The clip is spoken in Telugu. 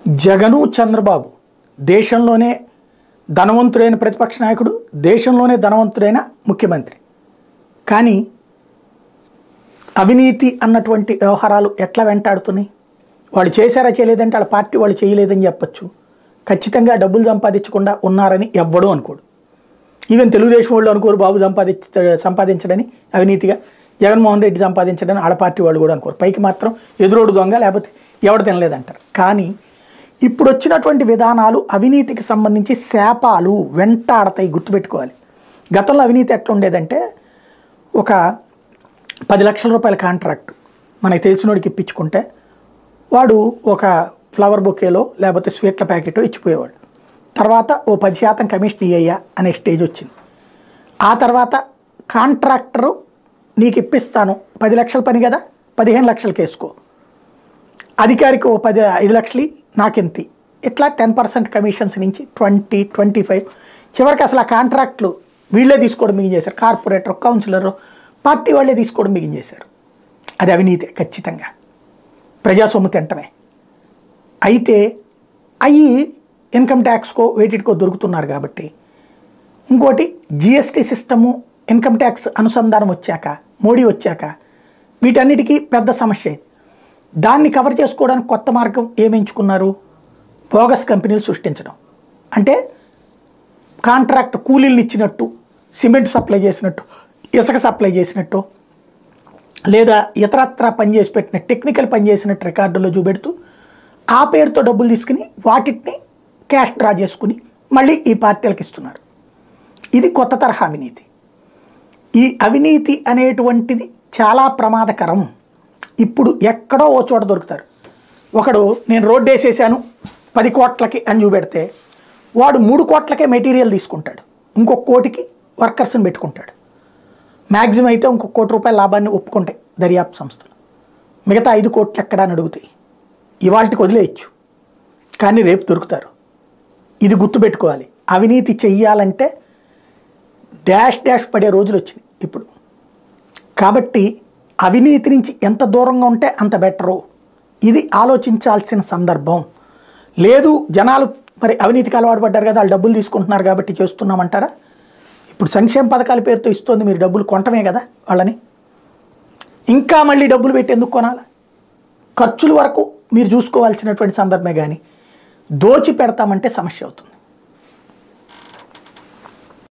జగను చంద్రబాబు దేశంలోనే ధనవంతుడైన ప్రతిపక్ష నాయకుడు దేశంలోనే ధనవంతుడైన ముఖ్యమంత్రి కానీ అవినీతి అన్నటువంటి వ్యవహారాలు ఎట్లా వెంటాడుతున్నాయి వాళ్ళు చేశారా చేయలేదంటే వాళ్ళ పార్టీ వాళ్ళు చేయలేదని చెప్పొచ్చు ఖచ్చితంగా డబ్బులు సంపాదించకుండా ఉన్నారని ఎవ్వడూ అనుకోడు ఈవెన్ తెలుగుదేశం వాళ్ళు అనుకోరు బాబు సంపాదించ సంపాదించడని అవినీతిగా జగన్మోహన్ రెడ్డి సంపాదించడని ఆడ పార్టీ వాళ్ళు కూడా అనుకోరు పైకి మాత్రం ఎదురోడు దొంగ లేకపోతే ఎవడు తినలేదంటారు కానీ ఇప్పుడు వచ్చినటువంటి విధానాలు అవినీతికి సంబంధించి శాపాలు వెంటాడతాయి గుర్తుపెట్టుకోవాలి గతంలో అవినీతి ఎట్లా ఉండేదంటే ఒక పది లక్షల రూపాయల కాంట్రాక్ట్ మనకి తెలిసినోడికి ఇప్పించుకుంటే వాడు ఒక ఫ్లవర్ బొకేలో లేకపోతే స్వీట్ల ప్యాకెట్ ఇచ్చిపోయేవాడు తర్వాత ఓ పది శాతం కమిషన్ ఇయ్యా అనే స్టేజ్ వచ్చింది ఆ తర్వాత కాంట్రాక్టరు నీకు ఇప్పిస్తాను పది లక్షల పని కదా పదిహేను లక్షలకి వేసుకో అధికారికి ఓ పది ఐదు లక్షలు నాకెంతి ఇట్లా టెన్ పర్సెంట్ కమిషన్స్ నుంచి ట్వంటీ ట్వంటీ ఫైవ్ చివరికి అసలు ఆ కాంట్రాక్ట్లు వీళ్ళే తీసుకోవడం మిగిలించేశారు కార్పొరేటర్ కౌన్సిలర్ పార్టీ వాళ్ళే తీసుకోవడం మిగిలించేశారు అది అవినీతి ఖచ్చితంగా ప్రజాసొమ్ము తింటమే అయితే అవి ఇన్కమ్ ట్యాక్స్కో వేటికో దొరుకుతున్నారు కాబట్టి ఇంకోటి జిఎస్టీ సిస్టము ఇన్కమ్ ట్యాక్స్ అనుసంధానం వచ్చాక మోడీ వచ్చాక వీటన్నిటికీ పెద్ద సమస్య ఇది దాన్ని కవర్ చేసుకోవడానికి కొత్త మార్గం ఏమి ఎంచుకున్నారు బోగస్ కంపెనీలు సృష్టించడం అంటే కాంట్రాక్ట్ కూలీలు ఇచ్చినట్టు సిమెంట్ సప్లై చేసినట్టు ఇసుక సప్లై చేసినట్టు లేదా ఇతరత్ర పనిచేసి పెట్టిన టెక్నికల్ పని చేసినట్టు రికార్డులో చూపెడుతూ ఆ పేరుతో డబ్బులు తీసుకుని వాటిని క్యాష్ డ్రా చేసుకుని మళ్ళీ ఈ పార్టీలకు ఇస్తున్నారు ఇది కొత్త తరహా అవినీతి ఈ అవినీతి అనేటువంటిది చాలా ప్రమాదకరం ఇప్పుడు ఎక్కడో ఓ చోట దొరుకుతారు ఒకడు నేను రోడ్డు వేసేసాను పది కోట్లకి అని చూపెడితే వాడు మూడు కోట్లకే మెటీరియల్ తీసుకుంటాడు ఇంకొక కోటికి వర్కర్స్ని పెట్టుకుంటాడు మ్యాక్సిమం అయితే ఇంకొక కోటి రూపాయల లాభాన్ని ఒప్పుకుంటాయి దర్యాప్తు సంస్థలు మిగతా ఐదు కోట్లు ఎక్కడా అని అడుగుతాయి ఇవాళకి వదిలేయచ్చు కానీ రేపు దొరుకుతారు ఇది గుర్తుపెట్టుకోవాలి అవినీతి చెయ్యాలంటే డాష్ డాష్ పడే రోజులు వచ్చినాయి ఇప్పుడు కాబట్టి అవినీతి నుంచి ఎంత దూరంగా ఉంటే అంత బెటరు ఇది ఆలోచించాల్సిన సందర్భం లేదు జనాలు మరి అవినీతికి అలవాటు పడ్డారు కదా వాళ్ళు డబ్బులు తీసుకుంటున్నారు కాబట్టి చేస్తున్నామంటారా ఇప్పుడు సంక్షేమ పథకాల పేరుతో ఇస్తుంది మీరు డబ్బులు కొనటమే కదా వాళ్ళని ఇంకా మళ్ళీ డబ్బులు పెట్టి ఎందుకు కొనాలి ఖర్చుల వరకు మీరు చూసుకోవాల్సినటువంటి సందర్భమే కానీ దోచి పెడతామంటే సమస్య అవుతుంది